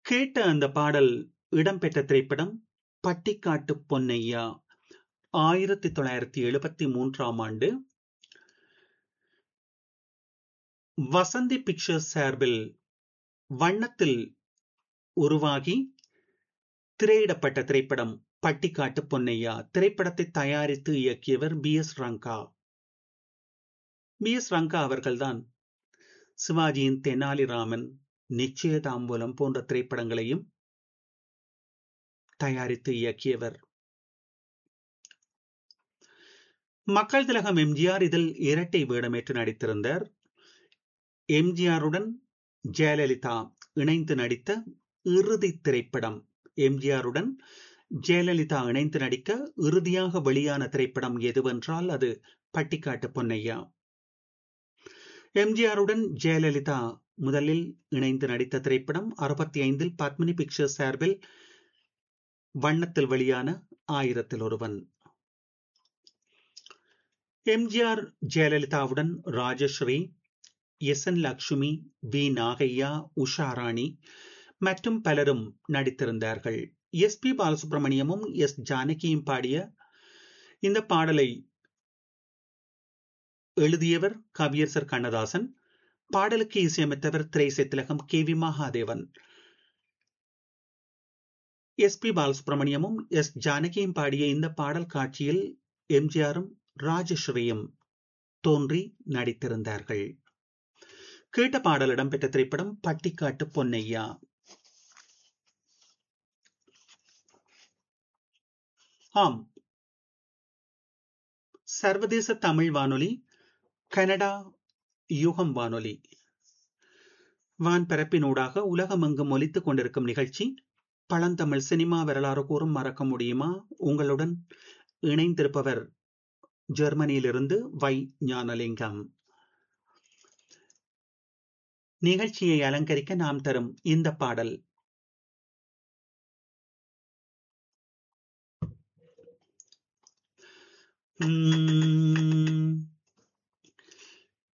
கேட்ட அந்த பாடல் இடம்பெற்ற திரைப்படம் பட்டிக்காட்டு பொன்னையா ஆயிரத்தி தொள்ளாயிரத்தி எழுபத்தி மூன்றாம் ஆண்டு வசந்தி பிக்சர்ஸ் சார்பில் வண்ணத்தில் உருவாகி திரையிடப்பட்ட திரைப்படம் பட்டிக்காட்டு பொன்னையா திரைப்படத்தை தயாரித்து இயக்கியவர் P S Ranga P S Ranga அவர்கள்தான் சிவாஜியின் தெனாலிராமன் நிச்சயதாம்பூலம் போன்ற திரைப்படங்களையும் தயாரித்து இயக்கியவர் மக்கள் திலகம் எம்ஜிஆர் இதில் இரட்டை வேடமேற்று நடித்திருந்தார் எம்ஜிஆருடன் ஜெயலலிதா இணைந்து நடித்த இறுதி திரைப்படம் எம்ஜிஆருடன் ஜெயலலிதா இணைந்து நடிக்க இறுதியாக வெளியான திரைப்படம் எதுவென்றால் அது பட்டிக்காட்டு பொன்னையா எம்ஜிஆருடன் ஜெயலலிதா முதலில் இணைந்து நடித்த திரைப்படம் அறுபத்தி ஐந்தில் பத்மினி பிக்சர்ஸ் சார்பில் வண்ணத்தில் வெளியான ஆயிரத்தில் ஒருவன் எம்ஜிஆர் ஜெயலலிதாவுடன் Rajasree S N Lakshmi V Nagaiah Usharani மற்றும் பலரும் நடித்திருந்தார்கள் எஸ் பி பாலசுப்ரமணியமும் எஸ் ஜானகியும் பாடிய இந்த பாடலை எழுதியவர் கவியரசர் கண்ணதாசன் பாடலுக்கு இசையமைத்தவர் திரைசை திலகம் K V Mahadevan S P பாலசுப்ரமணியமும் எஸ் ஜானகியும் பாடிய இந்த பாடல் காட்சியில் எம்ஜிஆரும் ராஜஸ்ரீயும் தோன்றி நடித்திருந்தார்கள் கேட்ட பாடல் இடம்பெற்ற திரைப்படம் பட்டிக்காட்டு பொன்னையா ஆம் சர்வதேச தமிழ் வானொலி கனடா யுகம் வானொலி வான்பரப்பினூடாக உலகமெங்கும் ஒலித்துக் கொண்டிருக்கும் நிகழ்ச்சி பழந்தமிழ் சினிமா வரலாறு கூறும் மறக்க முடியுமா உங்களுடன் இணைந்திருப்பவர் ஜெர்மனியிலிருந்து வை ஞானலிங்கம் நிகழ்ச்சியை அலங்கரிக்க நாம் தரும் இந்த பாடல் உம்